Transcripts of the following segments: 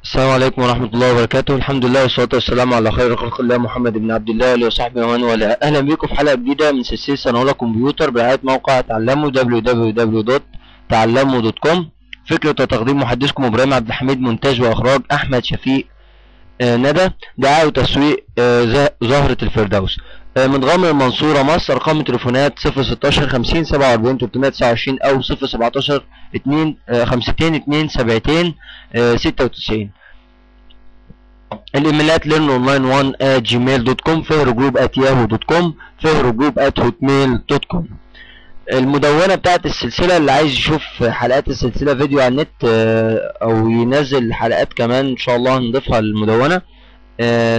السلام عليكم ورحمة الله وبركاته الحمد لله والصلاة والسلام على خير خلق الله محمد بن عبد الله وآله وصحبه ومن والاه أهلا بكم في حلقة جديدة من سلسلة سنة كمبيوتر برعاية موقع تعلموا www.تعلموا.com فكرة وتقديم محدثكم إبراهيم عبد الحميد مونتاج وإخراج أحمد شفيق آه ندى دعاية وتسويق آه زه- زهرة الفردوس آه من غمر المنصورة مصر أرقام التليفونات 016 50 47 329 أو 017 2 52 2 72 96 الايميلات ليرن اونلاين 1 at جيميل دوت كوم فهر جروب at ياهو دوت كوم فهر جروب at هوتميل دوت كوم المدونة بتاعت السلسلة اللي عايز يشوف حلقات السلسلة فيديو على النت آه، او ينزل حلقات كمان ان شاء الله هنضيفها للمدونة آه،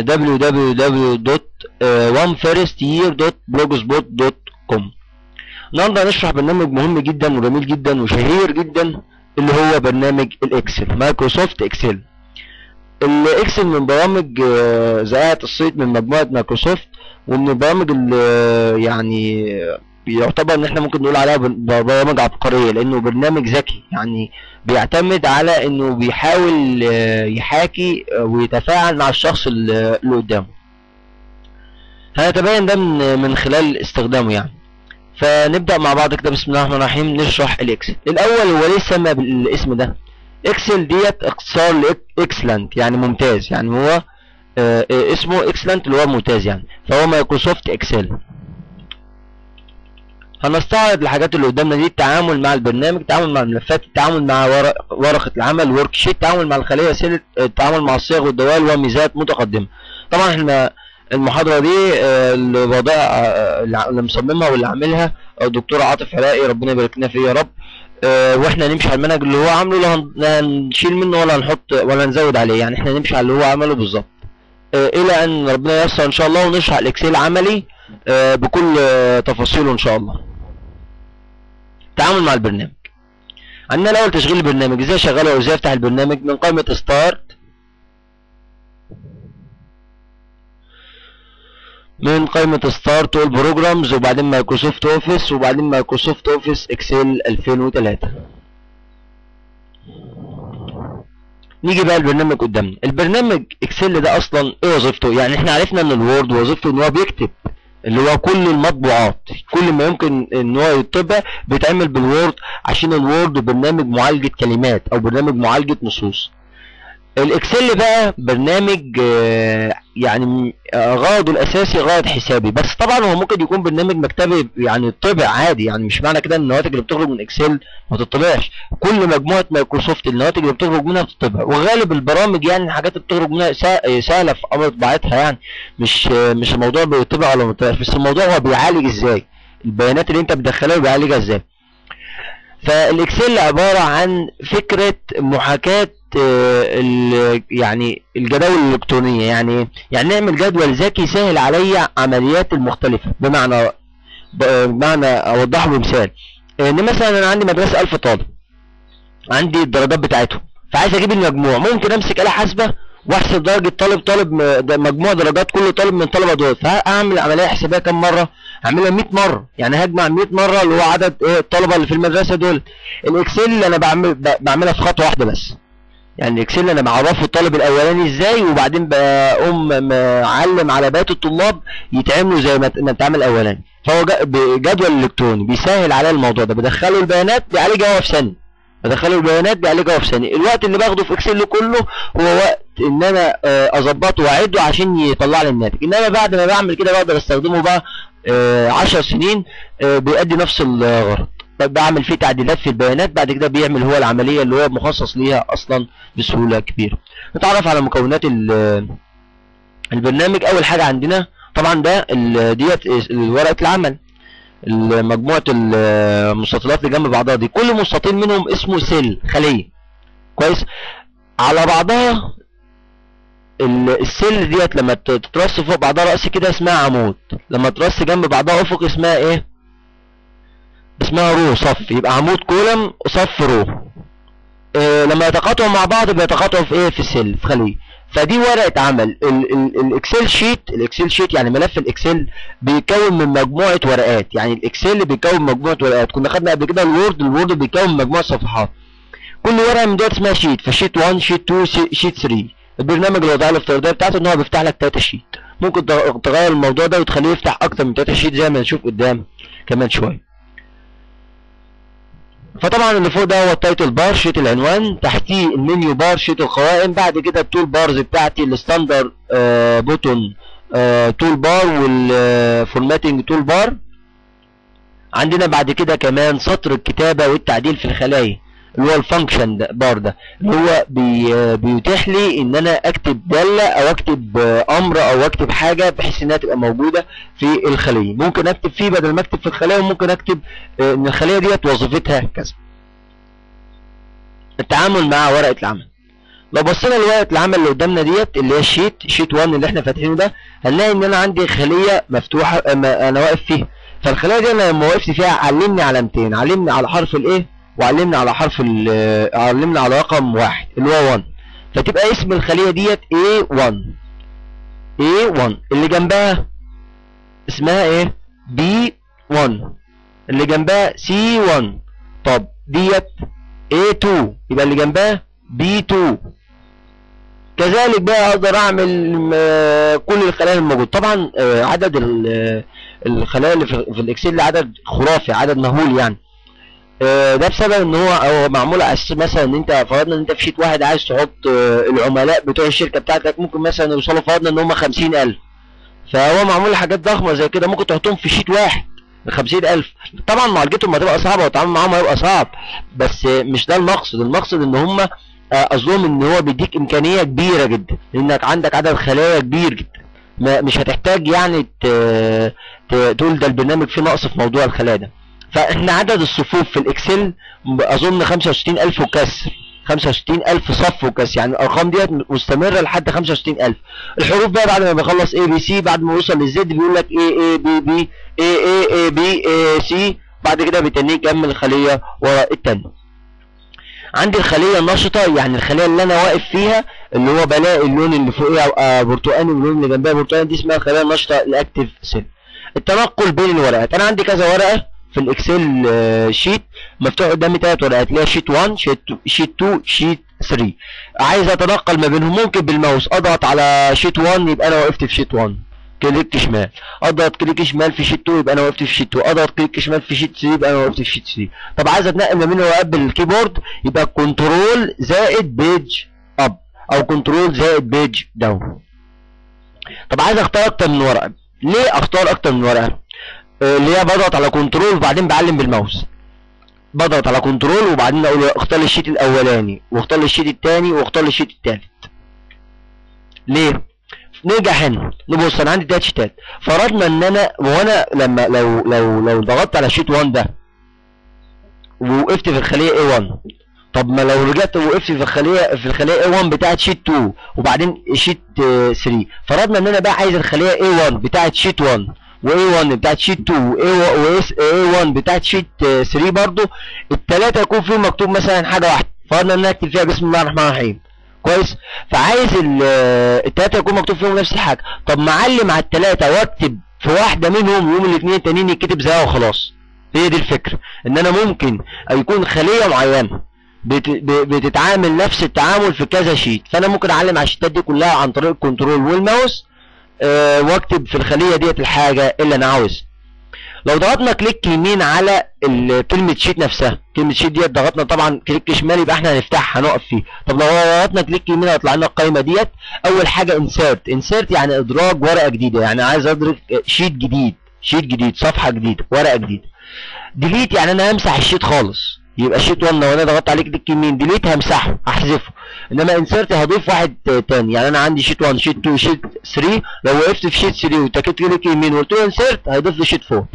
www.onefirstyear.blogspot.com النهارده هنشرح برنامج مهم جدا وجميل جدا وشهير جدا اللي هو برنامج الاكسل مايكروسوفت اكسل الاكسل من برامج آه، ذائعة الصيت من مجموعة مايكروسوفت ومن البرامج اللي آه، يعني آه، يعتبر ان احنا ممكن نقول عليها بر- برامج عبقرية لانه برنامج ذكي يعني بيعتمد على انه بيحاول آه، يحاكي آه، ويتفاعل مع الشخص اللي اللي قدامه هنتبين ده من من خلال استخدامه يعني فنبدأ مع بعض كده بسم الله الرحمن الرحيم نشرح الاكسل الاول هو ليه سمى بالاسم ده اكسل ديت اختصار لاكسلنت يعني ممتاز يعني هو آه، آه، اسمه اكسلنت اللي هو ممتاز يعني فهو مايكروسوفت اكسل هنستعرض الحاجات اللي قدامنا دي التعامل مع البرنامج التعامل مع الملفات التعامل مع ورق ورقة العمل ورك شيت التعامل مع الخلية سيل التعامل مع الصيغ والدوال وميزات متقدمة طبعا احنا المحاضرة دي آه، اللي وضع آه، اللي مصممها واللي عاملها الدكتور عاطف علاء ربنا يبارك لنا فيه يا رب آه، واحنا نمشي على المنهج اللي هو عامله لا هن- لا هنشيل منه ولا هنحط ولا نزود عليه يعني احنا نمشي على اللي هو عمله بالظبط آه، الى ان ربنا ييسر ان شاء الله ونشرح الاكسل عملي آه، بكل آه، تفاصيله ان شاء الله التعامل مع البرنامج عندنا الاول تشغيل البرنامج ازاي اشغله وازاي افتح البرنامج من قائمه ستارت من قائمة ستارت والبروجرامز وبعدين مايكروسوفت اوفيس وبعدين مايكروسوفت اوفيس اكسل 2003 نيجي بقى البرنامج قدامنا البرنامج اكسل ده اصلا ايه وظيفته يعني احنا عرفنا ان الوورد وظيفته ان هو بيكتب اللي هو كل المطبوعات كل ما يمكن ان هو يطبع بيتعمل بالوورد عشان الوورد برنامج معالجة كلمات او برنامج معالجة نصوص الاكسل بقى برنامج آه، يعني آه، غرضه الاساسي غرض حسابي بس طبعا هو ممكن يكون برنامج مكتبي يعني طبع عادي يعني مش معنى كده ان النواتج اللي بتخرج من اكسل ما تطبعش كل مجموعه مايكروسوفت النواتج اللي بتخرج منها بتطبع وغالب البرامج يعني الحاجات اللي بتخرج منها سا- سهله في امر طباعتها يعني مش آه، مش الموضوع بيطبع ولا ما بيطبعش بس الموضوع هو بيعالج ازاي البيانات اللي انت بتدخلها بيعالجها ازاي فالاكسل عباره عن فكره محاكاه آه، ال- يعني الجداول الالكترونيه يعني إيه؟ يعني نعمل جدول ذكي يسهل عليا عمليات المختلفه بمعنى ب- بمعنى اوضحه بمثال ان مثلا انا عندي مدرسه 1000 طالب عندي الدرجات بتاعتهم فعايز اجيب المجموع ممكن امسك آلة حاسبة واحسب درجة طالب طالب م- ده مجموع درجات كل طالب من الطلبة دول فهعمل عملية حسابية كام مرة؟ هعملها 100 مرة يعني هجمع 100 مرة اللي هو عدد ايه الطلبة اللي في المدرسة دول الاكسل انا بعمل ب- بعملها في خطوة واحدة بس يعني الاكسل انا بعرفه الطالب الاولاني ازاي وبعدين بقوم معلم على بقيه الطلاب يتعملوا زي ما ما اتعمل الاولاني فهو جا- بجدول الكتروني بيسهل عليا الموضوع ده بدخله البيانات بيعالجها هو في ثانيه بدخله البيانات بيعالجها هو في ثانيه الوقت اللي باخده في اكسل كله هو وقت ان انا آه، اظبطه واعده عشان يطلع لي الناتج انما بعد ما بعمل كده بقدر استخدمه بقى 10 سنين آه، بيؤدي نفس الغرض طب بعمل فيه تعديلات في البيانات بعد كده بيعمل هو العمليه اللي هو مخصص ليها اصلا بسهوله كبيره نتعرف على مكونات ال- البرنامج اول حاجه عندنا طبعا ده ال- ديت ورقه العمل ال- مجموعه المستطيلات اللي جنب بعضها دي كل مستطيل منهم اسمه سيل خليه كويس على بعضها ال- السيل ديت لما ت- تترص فوق بعضها رأس كده اسمها عمود لما ترص جنب بعضها افق اسمها ايه اسمها رو صف يبقى عمود كولم صف رو إيه لما يتقاطعوا مع بعض بيتقاطعوا في ايه في السيل في خليه فدي ورقه عمل ال- ال- الاكسل شيت الاكسل شيت يعني ملف الاكسل بيكون من مجموعه ورقات يعني الاكسل بيكون مجموعه ورقات كنا خدنا قبل كده الوورد الوورد بيكون مجموعه صفحات كل ورقه من دول اسمها شيت فشيت 1 شيت 2 شيت 3 البرنامج الوضعيه الافتراضيه بتاعته ان هو بيفتح لك 3 شيت ممكن تغير الموضوع ده وتخليه يفتح اكتر من 3 شيت زي ما نشوف قدام كمان شويه فطبعا اللي فوق ده هو التايتل بار شيت العنوان تحتيه المنيو بار شيت القوائم بعد كده التول بارز بتاعتي الستاندر آه بوتون آه تول بار والفورماتنج تول بار عندنا بعد كده كمان سطر الكتابة والتعديل في الخلايا اللي هو الفانكشن ده بار ده اللي هو بي بيتيح لي ان انا اكتب دالة او اكتب امر او اكتب حاجة بحيث انها تبقى موجودة في الخلية ممكن اكتب فيه بدل ما اكتب في الخلية وممكن اكتب ان الخلية ديت وظيفتها كذا التعامل مع ورقة العمل لو بصينا لورقة العمل اللي قدامنا ديت اللي هي الشيت شيت 1 اللي احنا فاتحينه ده هنلاقي ان انا عندي خلية مفتوحة انا واقف فيها فالخلية دي انا لما وقفت فيها علمني علامتين علمني على حرف الايه وعلمنا على حرف ال علمنا على رقم واحد اللي هو 1 فتبقى اسم الخلية ديت A1 A1 اللي جنبها اسمها ايه B1 اللي جنبها C1 طب ديت A2 يبقى اللي جنبها B2 كذلك بقى اقدر اعمل كل الخلايا الموجودة طبعا عدد الخلايا اللي في الاكسل عدد خرافي عدد مهول يعني ده بسبب ان هو هو معمول على اساس مثلا ان انت فرضنا ان انت في شيت واحد عايز تحط العملاء بتوع الشركه بتاعتك ممكن مثلا يوصلوا فرضنا ان هم 50000 فهو معمول لحاجات ضخمه زي كده ممكن تحطهم في شيت واحد ب 50000 طبعا معالجتهم هتبقى صعبه والتعامل معاهم هيبقى صعب بس مش ده المقصد المقصد ان هم قصدهم ان هو بيديك امكانيه كبيره جدا لانك عندك عدد خلايا كبير جدا ما مش هتحتاج يعني تقول ده البرنامج فيه نقص في موضوع الخلايا ده فاحنا عدد الصفوف في الاكسل اظن 65000 وكسر 65000 صف وكسر يعني الارقام ديت مستمره لحد 65000 الحروف بقى بعد ما بيخلص اي بي سي بعد ما يوصل للزد بيقول لك اي اي بي بي اي اي اي بي اي سي بعد كده بيتنيه يكمل الخليه ورا التانية عندي الخليه النشطه يعني الخليه اللي انا واقف فيها اللي هو بلاقي اللون اللي فوقيها برتقاني واللون اللي جنبها برتقاني دي اسمها الخليه النشطه الاكتف سيل التنقل بين الورقات انا عندي كذا ورقه في الاكسل شيت مفتوح قدامي ثلاث ورقات اللي هي شيت 1 شيت 2 شيت 2 شيت 3 عايز اتنقل ما بينهم ممكن بالماوس اضغط على شيت 1 يبقى انا وقفت في شيت 1 كليك شمال اضغط كليك شمال في شيت 2 يبقى انا وقفت في شيت 2 اضغط كليك شمال في شيت 3 يبقى انا وقفت في شيت 3 طب عايز اتنقل ما بين الورقات بالكيبورد يبقى كنترول زائد بيج اب او كنترول زائد بيج داون طب عايز اختار اكتر من ورقه ليه اختار اكتر من ورقه اللي هي بضغط على كنترول وبعدين بعلم بالماوس بضغط على كنترول وبعدين اقول اختار لي الشيت الاولاني واختار لي الشيت الثاني واختار لي الشيت الثالث ليه نرجع هنا نبص انا عندي ثلاث شيتات فرضنا ان انا وانا لما لو لو لو ضغطت على شيت 1 ده ووقفت في الخليه A1 طب ما لو رجعت وقفت في الخليه في الخليه A1 بتاعت شيت 2 وبعدين شيت 3 فرضنا ان انا بقى عايز الخليه A1 بتاعت شيت 1 و1 بتاعت شيت 2 و A1 بتاعت شيت 3 برضو الثلاثه يكون فيهم مكتوب مثلا حاجه واحده فرضنا ان انا اكتب فيها بسم الله الرحمن الرحيم كويس فعايز الثلاثه يكون مكتوب فيهم نفس الحاجه طب معلم على الثلاثه واكتب في واحده منهم يوم الاثنين التانيين يتكتب زيها وخلاص هي دي الفكره ان انا ممكن يكون خليه معينه بتتعامل نفس التعامل في كذا شيت فانا ممكن اعلم على الشيتات دي كلها عن طريق الكنترول والماوس أه واكتب في الخليه ديت الحاجه اللي انا عاوزها لو ضغطنا كليك يمين على كلمه شيت نفسها كلمه شيت ديت ضغطنا طبعا كليك شمال يبقى احنا هنفتحها هنقف فيه طب لو ضغطنا كليك يمين هيطلع لنا القائمه ديت اول حاجه انسيرت انسيرت يعني ادراج ورقه جديده يعني عايز ادرج شيت جديد شيت جديد صفحه جديده ورقه جديده ديليت يعني انا همسح الشيت خالص يبقى شيت 1 لو انا ضغطت عليه كليك يمين ديليت همسحه هحذفه انما انسرت هضيف واحد تاني يعني انا عندي شيت 1 شيت 2 شيت 3 لو وقفت في شيت 3 وتكيت كليك يمين وقلت له انسرت هيضيف لي شيت 4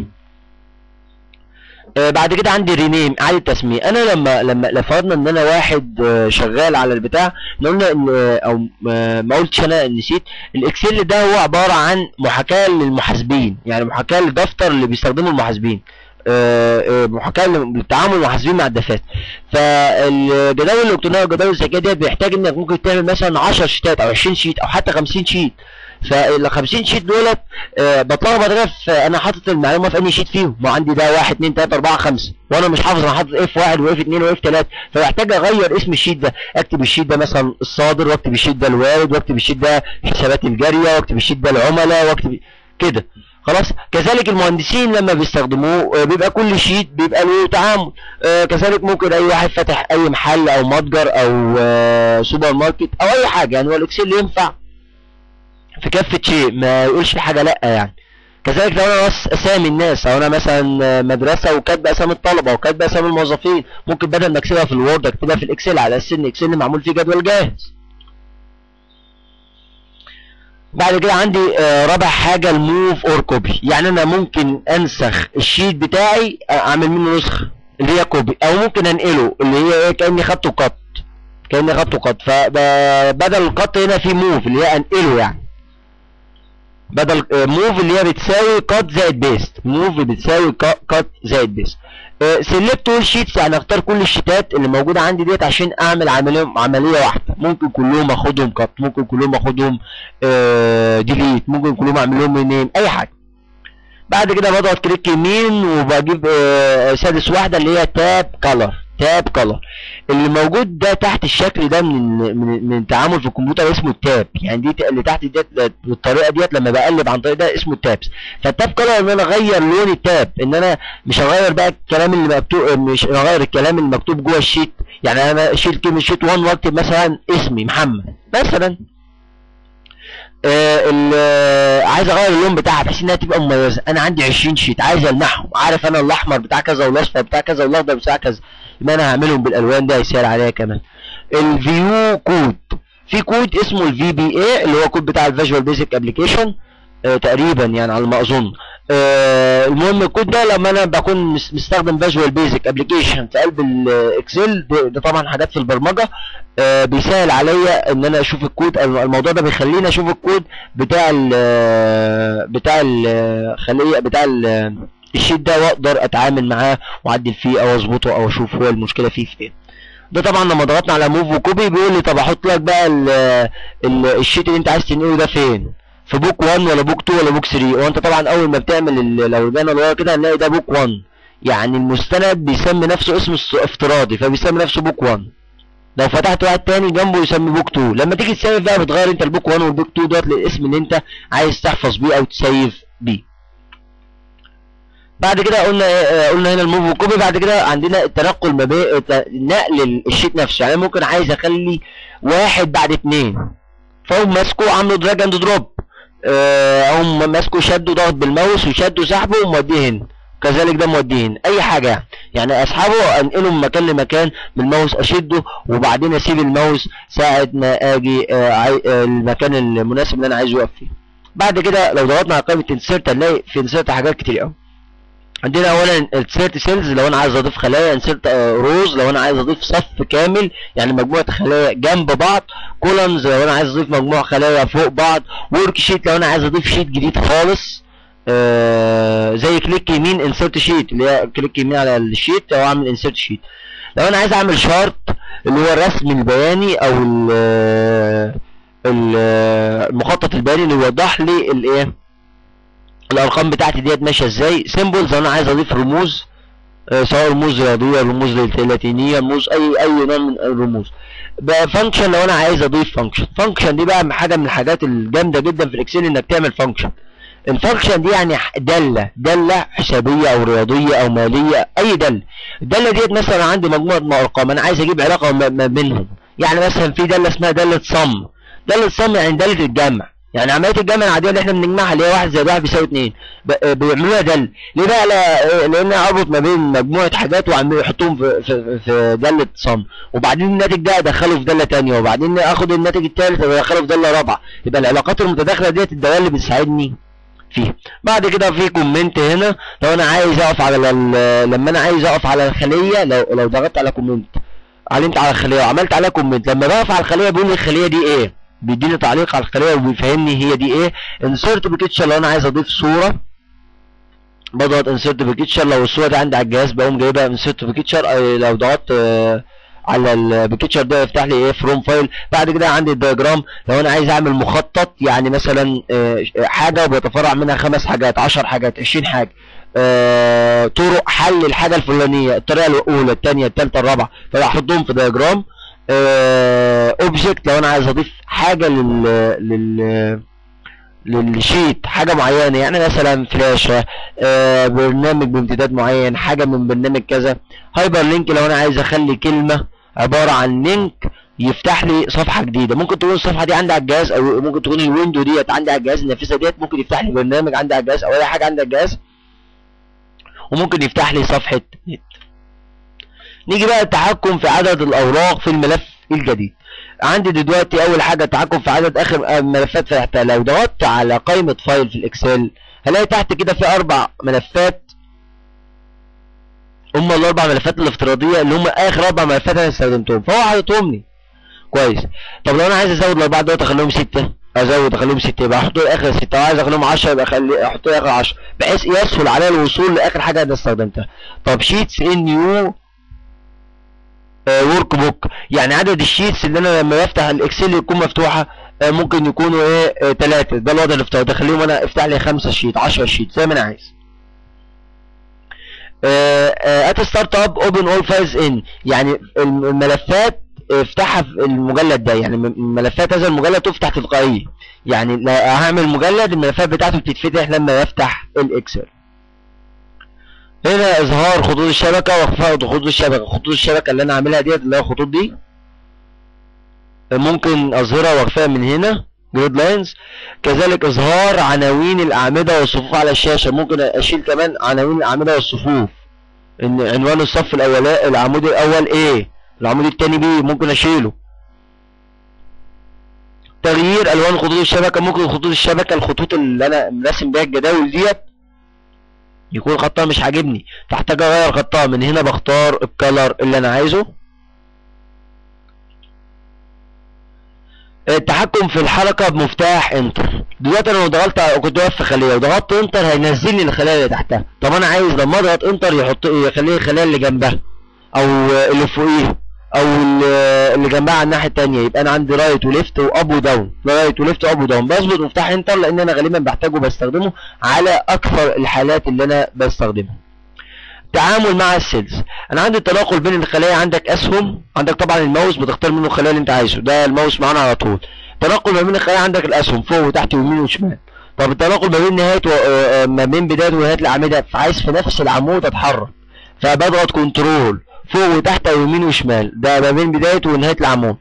آه بعد كده عندي رينيم اعاده تسميه انا لما لما فرضنا ان انا واحد آه شغال على البتاع قلنا ان او آه ما قلتش انا نسيت الاكسل ده هو عباره عن محاكاه للمحاسبين يعني محاكاه للدفتر اللي بيستخدمه المحاسبين محاكاه للتعامل المحاسبين مع الدفاتر فالجداول الالكترونيه والجداول الذكيه ديت بيحتاج انك ممكن تعمل مثلا 10 شيتات او 20 شيت او حتى 50 شيت فال 50 شيت دولت آه بتلخبط كده في انا حاطط المعلومه في انهي شيت فيهم ما عندي ده 1 2 3 4 5 وانا مش حافظ انا حاطط اف 1 واف 2 واف 3 فبحتاج اغير اسم الشيت ده اكتب الشيت ده مثلا الصادر واكتب الشيت ده الوارد واكتب الشيت ده حسابات الجاريه واكتب الشيت ده العملاء واكتب كده خلاص كذلك المهندسين لما بيستخدموه آه، بيبقى كل شيت بيبقى له تعامل آه، كذلك ممكن اي واحد فاتح اي محل او متجر او آه، سوبر ماركت او اي حاجه يعني هو الاكسل ينفع في كافه شيء ما يقولش حاجه لا يعني كذلك لو انا بس اسامي الناس او انا مثلا آه، مدرسه وكاتب اسامي الطلبه وكاتب اسامي الموظفين ممكن بدل ما اكتبها في الوورد اكتبها في الاكسل على اساس ان الاكسل معمول فيه جدول جاهز بعد كده عندي آه، رابع حاجة الموف اور كوبي يعني انا ممكن انسخ الشيت بتاعي آه، اعمل منه نسخة اللي هي كوبي او ممكن انقله اللي هي ايه كاني خدته قط كاني خدته قط فبدل القط هنا في موف اللي هي انقله يعني بدل موف اللي هي بتساوي قط زائد بيست موف بتساوي قط زائد بيست سيلكت اول شيتس يعني اختار كل الشيتات اللي موجوده عندي ديت عشان اعمل عمليه عمليه واحده ممكن كلهم اخدهم قط ممكن كلهم اخدهم ديليت ممكن كلهم اعمل لهم رينيم اي حاجه بعد كده بضغط كليك يمين وبجيب آه، سادس واحده اللي هي تاب كلر تاب كلر اللي موجود ده تحت الشكل ده من من من التعامل في الكمبيوتر اسمه التاب يعني دي ت- اللي تحت ديت بالطريقه ديت لما بقلب عن طريق ده اسمه التابس فالتاب كلر ان انا اغير لون التاب ان انا مش هغير بقى الكلام اللي مكتوب مش هغير الكلام اللي مكتوب جوه الشيت يعني انا اشيل كلمه شيت 1 واكتب مثلا اسمي محمد مثلا آه ال- آه، عايز اغير اللون بتاعها بحيث انها تبقى مميزه انا عندي 20 شيت عايز المحهم عارف انا الاحمر بتاع كذا والاصفر بتاع كذا والاخضر بتاع كذا يبقى انا هعملهم بالالوان ده هيسهل عليا كمان الفيو كود في كود اسمه الفي بي اي اللي هو كود بتاع الفيجوال بيزك ابلكيشن تقريبا يعني على ما اظن آه المهم الكود ده لما انا بكون مس- مستخدم فيجوال بيزك ابلكيشن في قلب الاكسل ده, ده طبعا حاجات في البرمجه آه بيسهل عليا ان انا اشوف الكود الموضوع ده بيخليني اشوف الكود بتاع ال بتاع الخليه بتاع ال الشيت ده واقدر اتعامل معاه واعدل فيه او اظبطه او اشوف هو المشكله فيه فين ده طبعا لما ضغطنا على موف وكوبي بيقول لي طب احط لك بقى ال ال الشيت اللي انت عايز تنقله ده فين في بوك 1 ولا بوك 2 ولا بوك 3 وانت طبعا اول ما بتعمل ال- لو رجعنا لورا كده هنلاقي ده بوك 1 يعني المستند بيسمي نفسه اسم است- افتراضي فبيسمي نفسه بوك 1 لو فتحت واحد تاني جنبه يسمي بوك 2 لما تيجي تسيف بقى بتغير انت البوك 1 والبوك 2 دوت للاسم اللي انت عايز تحفظ بيه او تسيف بيه بعد كده قلنا آه، قلنا هنا الموف وكوبي بعد كده عندنا التنقل ما بين الت- نقل الشيت نفسه يعني ممكن عايز اخلي واحد بعد اتنين فاقوم ماسكه عامله دراج اند دروب اقوم ماسكه شده ضغط بالماوس وشده سحبه وموديه هنا كذلك ده موديه هنا اي حاجه يعني يعني اسحبه انقله من مكان لمكان بالماوس اشده وبعدين اسيب الماوس ساعه ما اجي آه، عاي- آه، المكان المناسب اللي انا عايزه يقف فيه بعد كده لو ضغطنا على قائمه انسيرت هنلاقي في انسيرت حاجات كتير قوي عندنا اولا انسيرت سيلز لو انا عايز اضيف خلايا انسيرت روز لو انا عايز اضيف صف كامل يعني مجموعه خلايا جنب بعض كولمز لو انا عايز اضيف مجموعه خلايا فوق بعض ورك شيت لو انا عايز اضيف شيت جديد خالص آه زي كليك يمين انسيرت شيت اللي هي كليك يمين على الشيت او اعمل انسيرت شيت لو انا عايز اعمل شارت اللي هو الرسم البياني او ال ال- المخطط البياني اللي يوضح لي الايه الارقام بتاعتي ديت ماشيه ازاي سيمبلز انا عايز اضيف رموز آه، سواء رموز رياضيه رموز لاتينيه رموز اي اي نوع من الرموز بقى فانكشن لو انا عايز اضيف فانكشن فانكشن دي بقى حاجه من الحاجات الجامده جدا في الاكسل انك تعمل فانكشن الفانكشن دي يعني ح- داله داله حسابيه او رياضيه او ماليه اي داله الداله ديت مثلا عندي مجموعه من ارقام انا عايز اجيب علاقه ما ما بينهم يعني مثلا في داله اسمها داله صم داله صم يعني داله الجمع يعني عمليه الجمع العاديه اللي احنا بنجمعها اللي هي 1 زائد 1 بيساوي 2 بيعملوها دل ليه بقى لا لان اربط ما بين مجموعه حاجات وعمال يحطهم في في, في داله صم وبعدين الناتج ده ادخله في داله ثانيه وبعدين اخد الناتج الثالث وادخله في داله رابعه يبقى العلاقات المتداخله ديت الدوال اللي بتساعدني فيها بعد كده في كومنت هنا لو انا عايز اقف على ال- لما انا عايز اقف على الخليه لو لو ضغطت على كومنت علمت على الخليه وعملت عليها كومنت لما بقف على الخليه بيقول لي الخليه دي ايه بيديني تعليق على الخليه وبيفهمني هي دي ايه انسرت بيكتشر لو انا عايز اضيف صوره بضغط انسرت بيكتشر لو الصوره دي عندي على الجهاز بقوم جايبها انسرت بيكتشر لو ضغطت آه، على البيكتشر ده يفتح لي ايه فروم فايل بعد كده عندي الدياجرام لو انا عايز اعمل مخطط يعني مثلا آه، حاجه وبيتفرع منها خمس حاجات 10 حاجات 20 حاجه آه، طرق حل الحاجه الفلانيه الطريقه الاولى الثانيه الثالثه الرابعه فبحطهم في دياجرام اوبجكت لو انا عايز اضيف حاجه لل لل للشيت حاجه معينه يعني مثلا فلاشه آه برنامج بامتداد معين حاجه من برنامج كذا هايبر لينك لو انا عايز اخلي كلمه عباره عن لينك يفتح لي صفحه جديده ممكن تكون الصفحه دي عندي على الجهاز او ممكن تكون الويندو ديت عندي على الجهاز النافذه ديت ممكن يفتح لي برنامج عندي على الجهاز او اي حاجه عندي على الجهاز وممكن يفتح لي صفحه نت نيجي بقى التحكم في عدد الاوراق في الملف الجديد عندي دلوقتي اول حاجه التحكم في عدد اخر ملفات فتحتها لو ضغطت على قائمه فايل في الاكسل هلاقي تحت كده في اربع ملفات هم الاربع ملفات الافتراضيه اللي هم اخر اربع ملفات انا استخدمتهم فهو حاططهم لي كويس طب لو انا عايز ازود الاربعه دول اخليهم سته ازود اخليهم سته يبقى احط اخر سته لو عايز اخليهم 10 يبقى اخلي احط اخر 10 بحيث يسهل عليا الوصول لاخر حاجه انا استخدمتها طب شيتس ان نيو ورك بوك يعني عدد الشيتس اللي انا لما بفتح الاكسل يكون مفتوحه آه، ممكن يكونوا ايه ثلاثه ده الوضع الافتراضي اخليهم انا افتح لي خمسه شيت 10 شيت زي ما انا عايز ات ستارت اب اوبن اول فايلز ان يعني الملفات افتحها في المجلد ده يعني م- ملفات هذا المجلد تفتح تلقائيا يعني لو هعمل مجلد الملفات بتاعته بتتفتح لما يفتح الاكسل هنا اظهار خطوط الشبكه واخفاء خطوط الشبكه خطوط الشبكه اللي انا عاملها ديت اللي هي الخطوط دي ممكن اظهرها واخفاها من هنا جريد لاينز كذلك اظهار عناوين الاعمده والصفوف على الشاشه ممكن اشيل كمان عناوين الاعمده والصفوف ان عنوان الصف الاولاني العمود الاول ايه العمود الثاني بي ممكن اشيله تغيير الوان خطوط الشبكه ممكن خطوط الشبكه الخطوط اللي انا راسم بيها الجداول ديت يكون خطها مش عاجبني فاحتاج اغير خطها من هنا بختار الكلر اللي انا عايزه التحكم في الحركه بمفتاح انتر دلوقتي انا لو ضغطت على- كنت واقف في خليه وضغطت انتر هينزل لي الخلايا اللي تحتها طب انا عايز لما اضغط انتر يحط يخلي لي الخلايا اللي جنبها او اللي فوقيها او اللي اللي جنبها على الناحيه الثانيه يبقى انا عندي رايت وليفت واب وداون رايت وليفت واب وداون بظبط مفتاح انتر لان انا غالبا بحتاجه بستخدمه على اكثر الحالات اللي انا بستخدمها تعامل مع السيلز انا عندي التناقل بين الخلايا عندك اسهم عندك طبعا الماوس بتختار منه الخلايا اللي انت عايزه ده الماوس معانا على طول تناقل ما بين الخلايا عندك الاسهم فوق وتحت ويمين وشمال طب التناقل ما بين نهايه و... آه، ما بين بدايه ونهايه الاعمده فعايز في نفس العمود اتحرك فبضغط كنترول فوق وتحت ويمين وشمال ده ما بين بدايه ونهايه العمود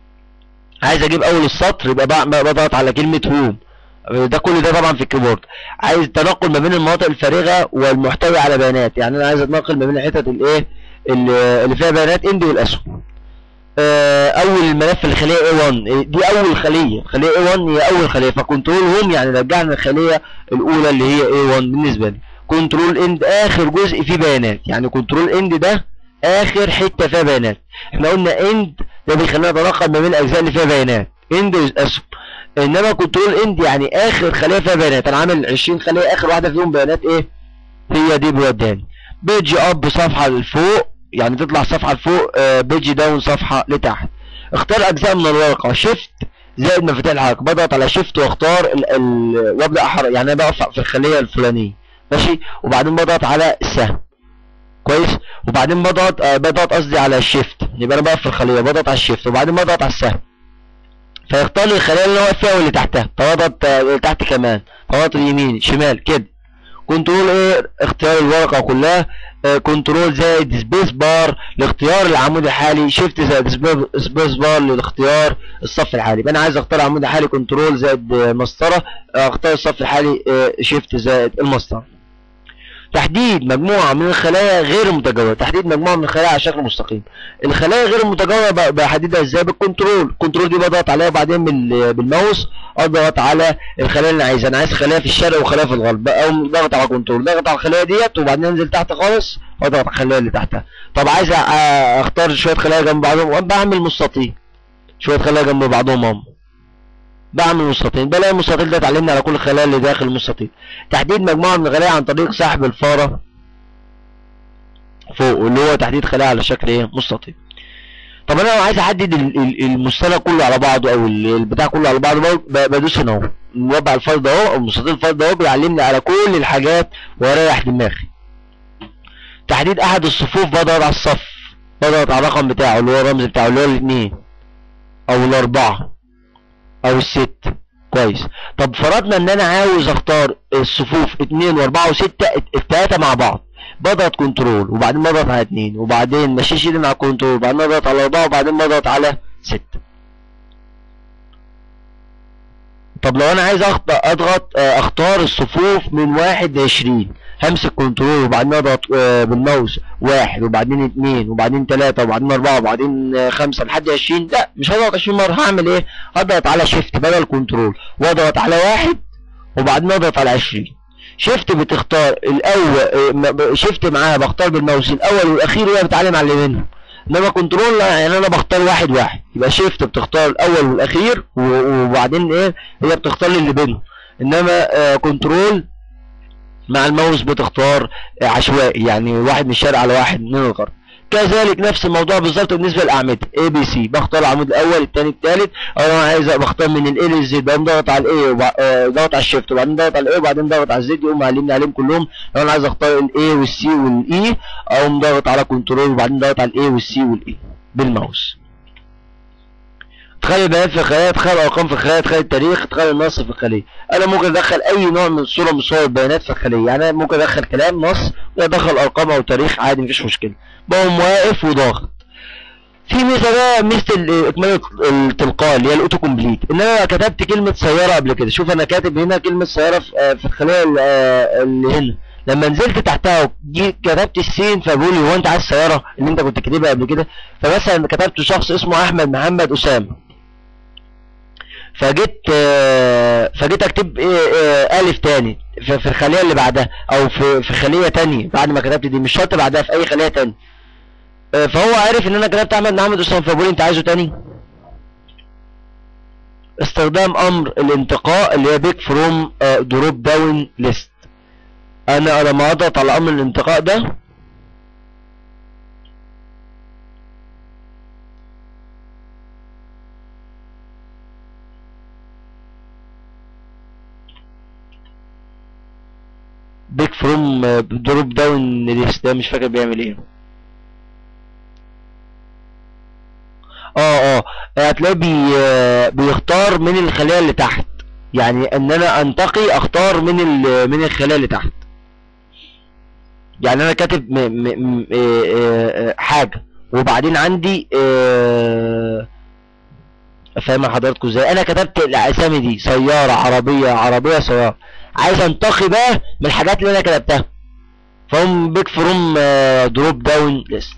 عايز اجيب اول السطر يبقى بع- بضغط على كلمه هوم ده كل ده طبعا في الكيبورد عايز تنقل ما بين المناطق الفارغه والمحتوي على بيانات يعني انا عايز اتنقل ما بين الحتت الايه اللي اللي فيها بيانات اند والاسهم آه، اول الملف الخليه A1 دي اول خليه خليه A1 هي اول خليه فكنترول هوم يعني رجعنا الخليه الاولى اللي هي A1 بالنسبه لي كنترول اند اخر جزء فيه بيانات يعني كنترول اند ده اخر حته فيها بيانات احنا قلنا اند ده بيخلينا نتنقل ما بين الاجزاء اللي فيها بيانات اند اسهم انما كنترول اند يعني اخر خليه فيها بيانات انا عامل 20 خليه اخر واحده فيهم بيانات ايه هي دي بوداني بيج اب صفحه لفوق يعني تطلع صفحه لفوق آه، بيج داون صفحه لتحت اختار اجزاء من الورقه شيفت زائد مفاتيح الحركه بضغط على شيفت واختار ال ال وابدا احرك يعني انا بقف في الخليه الفلانيه ماشي وبعدين بضغط على السهم كويس وبعدين بضغط آه بضغط قصدي على الشيفت يبقى انا بقف في الخليه بضغط على الشيفت وبعدين بضغط على السهم فيختار لي الخليه اللي انا واقف فيها واللي تحتها فبضغط آه، اللي تحت كمان فبضغط يمين شمال كده كنترول ايه اختيار الورقه كلها آه، كنترول زائد سبيس بار لاختيار العمود الحالي شيفت زائد سبي- سبيس بار لاختيار الصف الحالي يبقى انا عايز اختار العمود الحالي كنترول زائد آه، مسطره آه، اختار الصف الحالي آه، شيفت زائد المسطره تحديد مجموعة من الخلايا غير المتجاورة تحديد مجموعة من الخلايا على شكل مستقيم الخلايا غير المتجاورة ب- بحددها ازاي بالكنترول الكنترول دي بضغط عليها وبعدين بال- بالماوس اضغط على الخلايا اللي انا عايزها انا عايز خلايا في الشرق وخلايا في الغرب او ضغط على كنترول ضغط على الخلايا ديت وبعدين انزل تحت خالص واضغط على الخلايا اللي تحتها طب عايز أ- اختار شوية خلايا جنب بعضهم بعمل مستطيل شوية خلايا جنب بعضهم هم بعمل مستطيل بلاقي المستطيل ده اتعلمنا على كل الخلايا اللي داخل المستطيل تحديد مجموعة من الخلايا عن طريق سحب الفارة فوق اللي هو تحديد خلايا على شكل ايه مستطيل طب انا لو عايز احدد ال- ال- المستند كله على بعضه او ال- البتاع كله على بعضه ب- ب- بدوس هنا اهو مربع الفرد اهو او مستطيل الفرد اهو بيعلمني على كل الحاجات واريح دماغي تحديد احد الصفوف بضغط على الصف بضغط على الرقم بتاعه اللي هو الرمز بتاعه اللي هو الاثنين او الاربعة او الست كويس طب فرضنا ان انا عاوز اختار الصفوف اتنين واربعة وستة الت- التلاتة مع بعض بضغط كنترول وبعدين بضغط على اتنين وبعدين ماشي ايدي مع كنترول وبعدين بضغط على اربعة وبعدين بضغط على ستة طب لو انا عايز أخط- اضغط آه، اختار الصفوف من واحد لعشرين همسك كنترول وبعدين اضغط آه، بالماوس واحد وبعدين اتنين وبعدين تلاتة وبعدين اربعة وبعدين آه، خمسة لحد عشرين لا مش هضغط عشرين مرة هعمل ايه هضغط على شيفت بدل كنترول واضغط على واحد وبعدين اضغط على عشرين شيفت بتختار الاول شيفت معاها بختار بالماوس الاول والاخير وهي بتعلم على اللي منهم انما كنترول لا، يعني انا بختار واحد واحد يبقى شيفت بتختار الاول والاخير و- وبعدين ايه هي بتختار لي اللي بينهم انما آه كنترول مع الماوس بتختار آه، عشوائي يعني واحد من الشرق على واحد من الغرب كذلك نفس الموضوع بالظبط بالنسبه للاعمده اي بي سي بختار العمود الاول الثاني الثالث او انا عايز بختار من الاي للزد بعدين ضغط على الاي ضغط على الشيفت وبعدين ضغط على الاي وبعدين ضغط على الزد يقوم معلمني عليهم كلهم لو انا عايز اختار الاي والسي والاي اقوم ضغط على كنترول وبعدين ضغط على الاي والسي والاي بالماوس تخلي البيانات في الخلية تخلي الارقام في الخلية تخلي التاريخ تخلي النص في الخلية انا ممكن ادخل اي نوع من صورة من صور البيانات في الخلية يعني انا ممكن ادخل كلام نص وادخل ارقام او تاريخ عادي مفيش مشكلة بقوم واقف وضاغط في ميزه بقى ميزه ال- اكمال التلقاء اللي هي الاوتو كومبليت ان انا كتبت كلمه سياره قبل كده شوف انا كاتب هنا كلمه سياره في آه، في الخليه ال- آه، اللي هنا لما نزلت تحتها جي- كتبت السين فبقول لي هو انت عايز سياره اللي انت كنت كاتبها قبل كده فمثلا كتبت شخص اسمه احمد محمد اسامه فجيت آه، فجيت اكتب ايه آه، الف تاني في في الخليه اللي بعدها او في في خليه تانية بعد ما كتبت دي مش شرط بعدها في اي خليه تانية آه، فهو عارف ان انا كتبت احمد محمد اسامه فبقول لي انت عايزه تاني استخدام امر الانتقاء اللي هي بيك فروم دروب داون ليست انا لما اضغط على امر الانتقاء ده بيك فروم دروب داون ليست ده مش فاكر بيعمل ايه اه اه هتلاقيه بي آه، بيختار من الخلايا اللي تحت يعني ان انا انتقي اختار من ال- من الخلايا اللي تحت يعني انا كاتب م م م آه، آه، آه، حاجه وبعدين عندي آه، افهم حضراتكم ازاي انا كتبت الاسامي دي سياره عربيه عربيه سياره عايز انتقي بقى من الحاجات اللي انا كتبتها فهم بيك فروم دروب داون ليست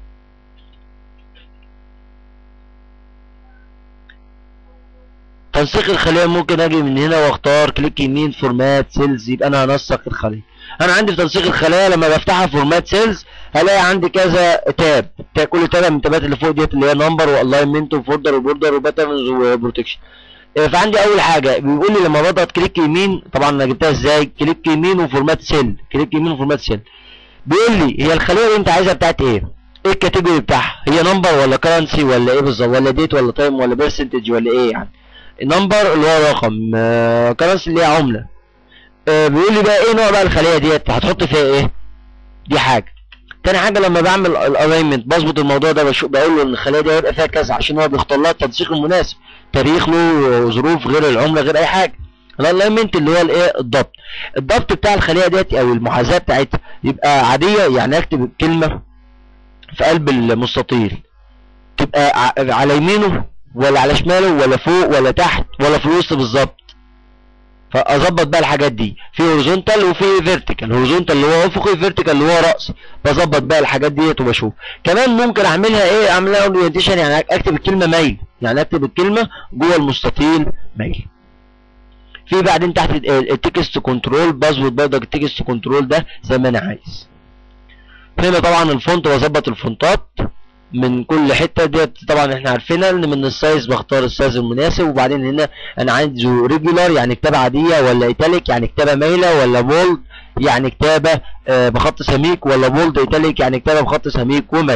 تنسيق الخلية ممكن اجي من هنا واختار كليك يمين فورمات سيلز يبقى انا هنسق الخلية انا عندي في تنسيق الخلايا لما بفتحها فورمات سيلز هلاقي عندي كذا تاب تا- كل تاب من التابات اللي فوق ديت اللي هي نمبر والاينمنت وفولدر وبوردر وباترنز وبروتكشن فعندي اول حاجه بيقول لي لما بضغط كليك يمين طبعا انا جبتها ازاي كليك يمين وفورمات سيل كليك يمين وفورمات سيل بيقول لي هي الخليه اللي انت عايزها بتاعت ايه ايه الكاتيجوري بتاعها هي نمبر ولا كرنسي ولا ايه بالظبط ولا ديت ولا تايم ولا برسنتج ولا ايه يعني نمبر اللي هو رقم كرنسي اللي هي عمله آه، بيقول لي بقى ايه نوع بقى الخليه ديت هتحط فيها ايه دي حاجه تاني حاجه لما بعمل الالاينمنت بظبط الموضوع ده بشوف بقول له ان الخليه دي هيبقى فيها كذا عشان هو بيختار لها التنسيق المناسب تاريخ له ظروف غير العمله غير اي حاجه الالاينمنت اللي هو الايه الضبط الضبط بتاع الخليه ديت او المحاذاه بتاعتها يبقى عاديه يعني اكتب الكلمه في قلب المستطيل تبقى ع- على يمينه ولا على شماله ولا فوق ولا تحت ولا في الوسط بالظبط فاظبط بقى الحاجات دي في هوريزونتال وفي فيرتيكال هوريزونتال اللي هو افقي فيرتيكال اللي هو راسي بظبط بقى الحاجات ديت وبشوف كمان ممكن اعملها ايه اعملها اورينتيشن يعني اكتب الكلمه ميل يعني اكتب الكلمه جوه المستطيل ميل في بعدين تحت ال- التكست كنترول بظبط برضه التكست كنترول ده زي ما انا عايز هنا طبعا الفونت بظبط الفونتات من كل حته ديت طبعا احنا عارفينها ان من السايز بختار السايز المناسب وبعدين هنا انا عايزه ريجولار يعني كتابه عاديه ولا ايتاليك يعني كتابه مايله ولا بولد يعني كتابه آه، بخط سميك ولا بولد ايتاليك يعني كتابه بخط سميك ومايل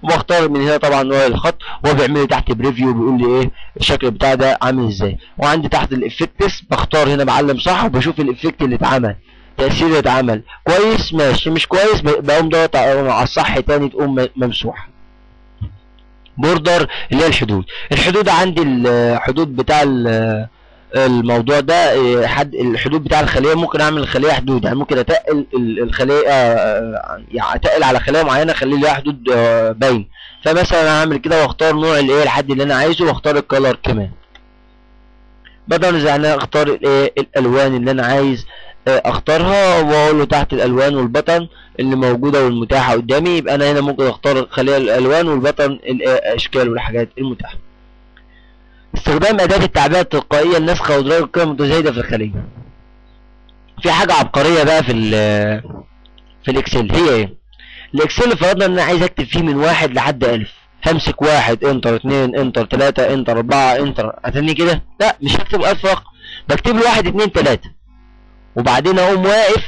وبختار من هنا طبعا نوع الخط وهو بيعمل لي تحت بريفيو بيقول لي ايه الشكل بتاع ده عامل ازاي وعندي تحت الافكتس بختار هنا بعلم صح وبشوف الافكت اللي اتعمل تأثير اللي اتعمل كويس ماشي مش كويس بقوم دوت على الصح تاني تقوم ممسوح بوردر اللي هي الحدود الحدود عندي الحدود بتاع الموضوع ده حد الحدود بتاع الخليه ممكن اعمل الخليه حدود يعني ممكن اتقل الخليه يعني اتقل على خليه معينه اخلي لها حدود باين فمثلا انا هعمل كده واختار نوع الايه الحد اللي انا عايزه واختار الكلر كمان بدل اذا انا اختار الايه الالوان اللي انا عايز اختارها واقول له تحت الالوان والبطن اللي موجوده والمتاحه قدامي يبقى انا هنا ممكن اختار خليه الالوان والبطن الاشكال والحاجات المتاحه استخدام اداه التعبئه التلقائيه النسخه وادراج القيم المتزايده في الخليه في حاجه عبقريه بقى في في الاكسل هي ايه الاكسل فرضنا ان انا عايز اكتب فيه من واحد لحد الف همسك واحد انتر اتنين انتر تلاتة انتر اربعة انتر هتني كده لا مش هكتب الف رقم بكتب له واحد اتنين تلاتة وبعدين اقوم واقف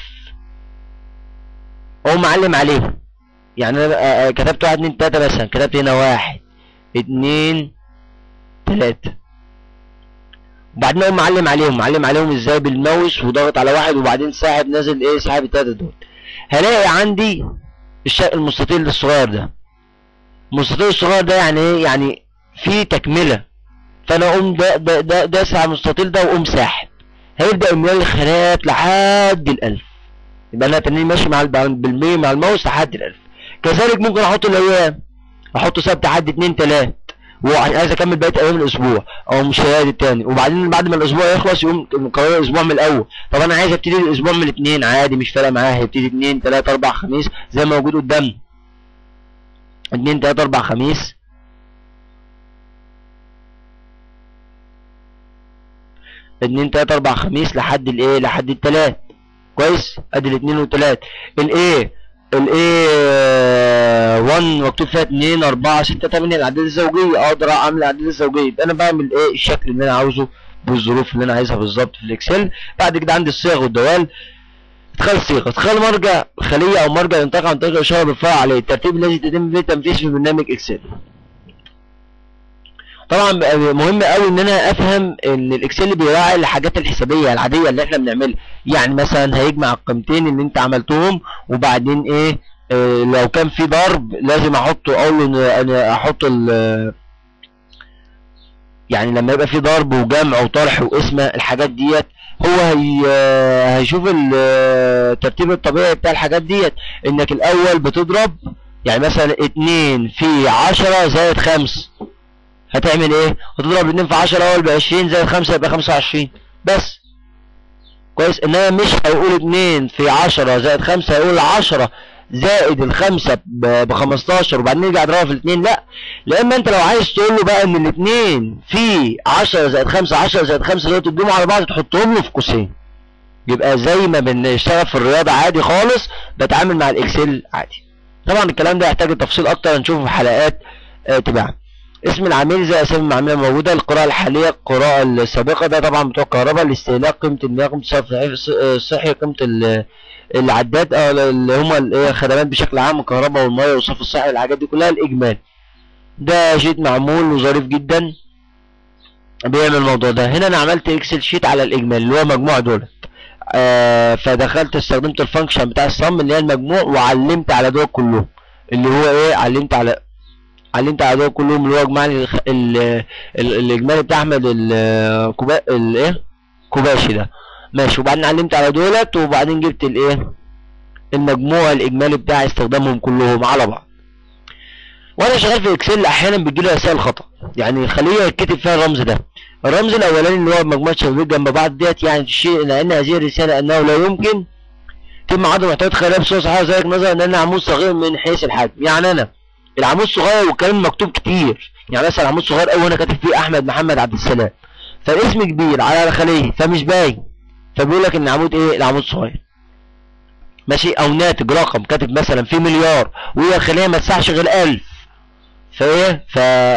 اقوم معلم عليه يعني انا كتبت واحد اتنين تلاتة مثلا كتبت هنا واحد اتنين تلاتة وبعدين اقوم معلم عليهم معلم عليهم ازاي بالماوس وضغط على واحد وبعدين ساحب نازل ايه ساحب التلاتة دول هلاقي عندي الشق المستطيل الصغير ده المستطيل الصغير ده يعني ايه يعني في تكملة فانا اقوم ده ده ده داس على المستطيل ده واقوم ساحب هيبدأ يملى الخانات لحد الألف يبقى أنا تاني ماشي مع بالمية مع الماوس لحد الألف كذلك ممكن أحط الأيام أحطه سبت حد اتنين تلات وعايز أكمل بقية أيام الأسبوع أو مش هيادي التاني وبعدين بعد ما الأسبوع يخلص يقوم مكرر الأسبوع من الأول طب أنا عايز أبتدي الأسبوع من الاتنين عادي مش فارقة معايا هيبتدي اتنين تلاتة أربع خميس زي ما موجود قدامنا اتنين تلاتة أربع خميس اتنين تلاتة اربع خميس لحد الايه لحد التلات كويس ادي الاتنين والتلات الايه الايه 1 مكتوب فيها اتنين اربعة ستة تمانية الاعداد الزوجية اقدر اعمل الاعداد الزوجية يبقى انا بعمل ايه الشكل اللي انا عاوزه بالظروف اللي انا عايزها بالظبط في الاكسل بعد كده عندي الصيغ والدوال ادخال صيغه ادخال مرجع خليه او مرجع ينطق عن طريق الاشاره بالفعل عليه الترتيب الذي يتم به التنفيذ في برنامج اكسل طبعا مهم قوي ان انا افهم ان الاكسل بيراعي الحاجات الحسابيه العاديه اللي احنا بنعملها يعني مثلا هيجمع القيمتين اللي انت عملتهم وبعدين ايه اه لو كان في ضرب لازم احطه اقول له انا احط ال يعني لما يبقى في ضرب وجمع وطرح وقسمه الحاجات ديت هو هي هيشوف الترتيب الطبيعي بتاع الحاجات ديت انك الاول بتضرب يعني مثلا اتنين في عشرة زائد خمس هتعمل ايه هتضرب اتنين في عشرة اول بعشرين زائد خمسة يبقى خمسة وعشرين بس كويس انما مش هيقول اتنين في عشرة زائد خمسة هيقول عشرة زائد الخمسة بخمستاشر وبعدين نرجع نضربها في الاتنين لا لأما انت لو عايز تقول له بقى ان الاتنين في عشرة زائد خمسة عشرة زائد خمسة دول تدوم على بعض تحطهم له في قوسين يبقى زي ما بنشتغل في الرياضة عادي خالص بتعامل مع الاكسل عادي طبعا الكلام ده يحتاج تفصيل اكتر هنشوفه في حلقات آه تبعها اسم العميل زي اسامي المعامله موجوده القراءه الحاليه القراءه السابقه ده طبعا بتوع الكهرباء الاستهلاك قيمه المياه قيمه الصرف الصحي قيمه العداد اللي هم الخدمات بشكل عام الكهرباء والميه والصرف الصحي الحاجات دي كلها الاجمال ده شيت معمول وظريف جدا بيعمل الموضوع ده هنا انا عملت اكسل شيت على الاجمال اللي هو مجموع دول آه فدخلت استخدمت الفانكشن بتاع الصم اللي هي المجموع وعلمت على دول كلهم اللي هو ايه علمت على علمت على دول كلهم اللي هو اجمع لي الاجمالي بتاع احمد الكوبا الايه كوباشي ده ماشي وبعدين علمت على دولت وبعدين جبت الايه المجموع الاجمالي بتاع استخدامهم كلهم على بعض وانا شغال في اكسل احيانا بتجيلي رسائل خطا يعني الخليه يتكتب فيها الرمز ده الرمز الاولاني اللي هو مجموعه شبابيك جنب بعض ديت يعني الشيء لان هذه الرساله انه لا يمكن تم عدم محتوى خليه بصوره صحيحه ذلك نظرا ان انا عمود صغير من حيث الحجم يعني انا العمود صغير والكلام مكتوب كتير يعني مثلا عمود صغير قوي وانا كاتب فيه احمد محمد عبد السلام فالاسم كبير على الخليه فمش باين فبيقول لك ان عمود ايه العمود صغير ماشي او ناتج رقم كاتب مثلا في مليار وهي الخليه ما تسعش غير 1000 فايه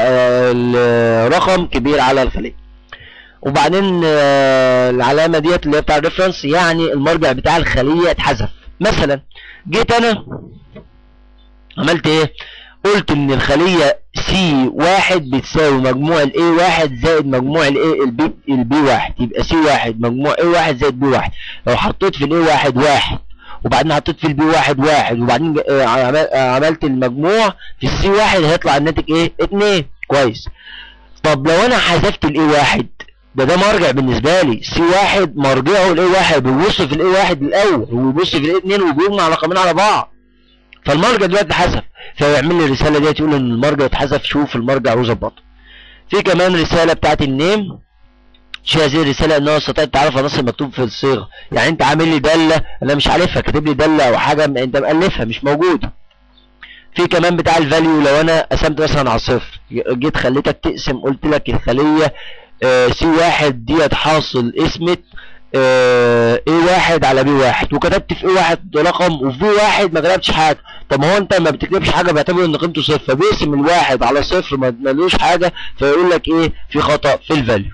فالرقم كبير على الخليه وبعدين العلامه ديت اللي هي بتاع الريفرنس يعني المرجع بتاع الخليه اتحذف مثلا جيت انا عملت ايه قلت ان الخلية سي واحد بتساوي مجموع الاي واحد زائد مجموع الاي البي البي واحد يبقى سي واحد مجموع اي واحد زائد بي واحد لو حطيت في الاي واحد واحد وبعدين حطيت في البي واحد واحد وبعدين آه، عمل- آه، عملت المجموع في السي واحد هيطلع الناتج ايه اتنين كويس طب لو انا حذفت الاي واحد ده ده مرجع بالنسبه لي سي واحد مرجعه الاي واحد بيبص في الاي واحد الاول وبيبص في الاي اتنين وبيجمع رقمين على بعض فالمرجع دلوقتي اتحذف فيعمل لي الرساله ديت يقول ان المرجع اتحذف شوف المرجع وظبطه في كمان رساله بتاعت النيم شو هذه الرساله ان هو استطعت تعرف عناصر مكتوب في الصيغه يعني انت عامل لي داله انا مش عارفها كاتب لي داله او حاجه م- انت مالفها مش موجوده في كمان بتاع الفاليو لو انا قسمت مثلا على صفر جيت خليتك تقسم قلت لك الخليه آه سي واحد ديت حاصل اسمت آه ايه واحد على بي واحد وكتبت في ايه واحد رقم وفي بي واحد ما كتبتش حاجه طب ما هو انت ما بتكتبش حاجه بيعتبر ان قيمته صفر فبيقسم الواحد على صفر ما ملوش حاجه فيقول لك ايه في خطا في الفاليو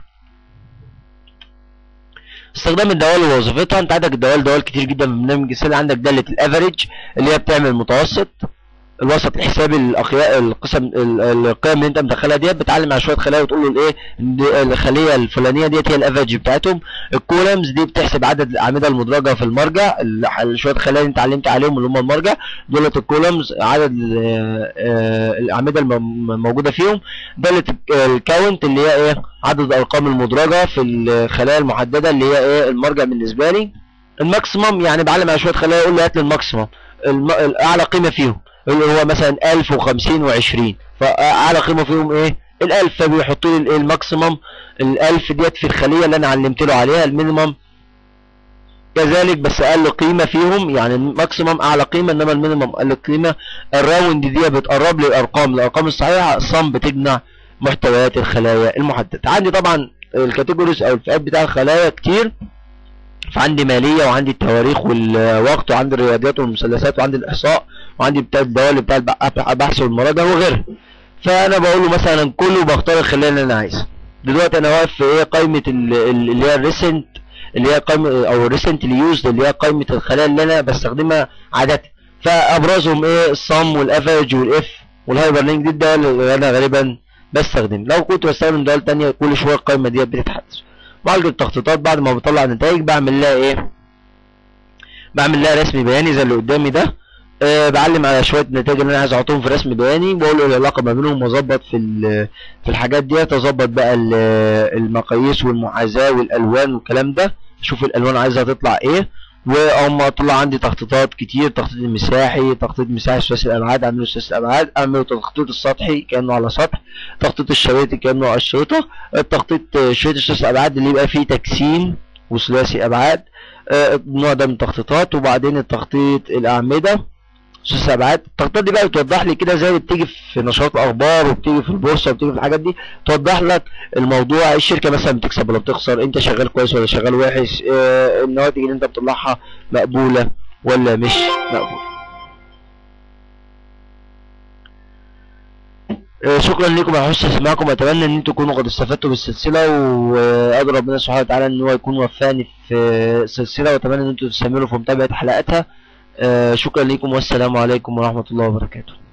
استخدام الدوال ووظيفتها انت عندك الدوال دوال كتير جدا في برنامج السنة عندك دالة الافريج اللي هي بتعمل المتوسط الوسط الحسابي الاقياء القسم ال- القيم اللي انت مدخلها ديت بتعلم على شويه خلايا وتقول له الايه إن دي- الخليه الفلانيه ديت هي الافريج بتاعتهم الكولمز دي بتحسب عدد الاعمده المدرجه في المرجع ال- شويه خلايا اللي انت علمت عليهم اللي هم المرجع دولت الكولمز عدد ال- آه، الاعمده الم- الموجوده فيهم داله الكاونت اللي هي ايه عدد الارقام المدرجه في الخلايا المحدده اللي هي ايه المرجع بالنسبه لي الماكسيمم يعني بعلم على شويه خلايا اقول له هات لي الماكسيمم الم- الاعلى قيمه فيهم اللي هو مثلا 1050 و20 فاعلى قيمه فيهم ايه ال1000 فبيحط لي الايه الماكسيمم ال1000 ديت في الخليه اللي انا علمت له عليها المينيمم كذلك بس اقل قيمه فيهم يعني الماكسيمم اعلى قيمه انما المينيمم اقل قيمه الراوند دي بتقرب لي الارقام الارقام الصحيحه الصم بتجمع محتويات الخلايا المحدده عندي طبعا الكاتيجوريز او الفئات بتاع الخلايا كتير فعندي ماليه وعندي التواريخ والوقت وعندي الرياضيات والمثلثات وعندي الاحصاء وعندي بتاع الدوال بتاع الب- البحث والمراجعه وغيرها فانا بقول له مثلا كله بختار الخليه اللي انا عايزها دلوقتي انا واقف في ايه قائمه ال- ال- اللي هي الريسنت اللي هي قائمه او الريسنتلي يوزد اللي هي قائمه الخلايا اللي انا بستخدمها عاده فابرزهم ايه الصم والافرج والاف والهايبر لينك دي الدول اللي انا غالبا بستخدم لو كنت بستخدم دول تانية كل شويه القائمه دي بتتحدث معالجة التخطيطات بعد ما بطلع نتائج بعمل لها ايه بعمل لها رسم بياني زي اللي قدامي ده أه بعلم على شويه نتائج اللي انا عايز احطهم في رسم بياني بقول له العلاقه ما بينهم واظبط في ال- في الحاجات ديت اظبط بقى ال- المقاييس والمحاذاه والالوان والكلام ده اشوف الالوان عايزها تطلع ايه واما طلع عندي تخطيطات كتير تخطيط المساحي تخطيط مساحي ثلاثي الابعاد اعمله ثلاثي الابعاد اعمله تخطيط السطحي كانه على سطح تخطيط الشريطي كانه على الشريطه التخطيط آه، شريط ثلاثي الابعاد اللي يبقى فيه تجسيم وثلاثي ابعاد آه، النوع ده من التخطيطات وبعدين التخطيط الاعمده ثلاثي ابعاد التخطيطات دي بقى بتوضح لي كده زي اللي بتيجي في نشرات الاخبار وبتيجي في البورصه وبتيجي في الحاجات دي توضح لك الموضوع الشركه مثلا بتكسب ولا بتخسر انت شغال كويس ولا شغال وحش آه، النواتج اللي انت بتطلعها مقبوله ولا مش مقبوله آه، شكرا لكم على حسن استماعكم اتمنى ان انتم تكونوا قد استفدتوا بالسلسله وادعو ربنا سبحانه وتعالى ان هو يكون وفاني في السلسله واتمنى ان انتم تستمروا في متابعه حلقاتها آه، شكرا لكم والسلام عليكم ورحمه الله وبركاته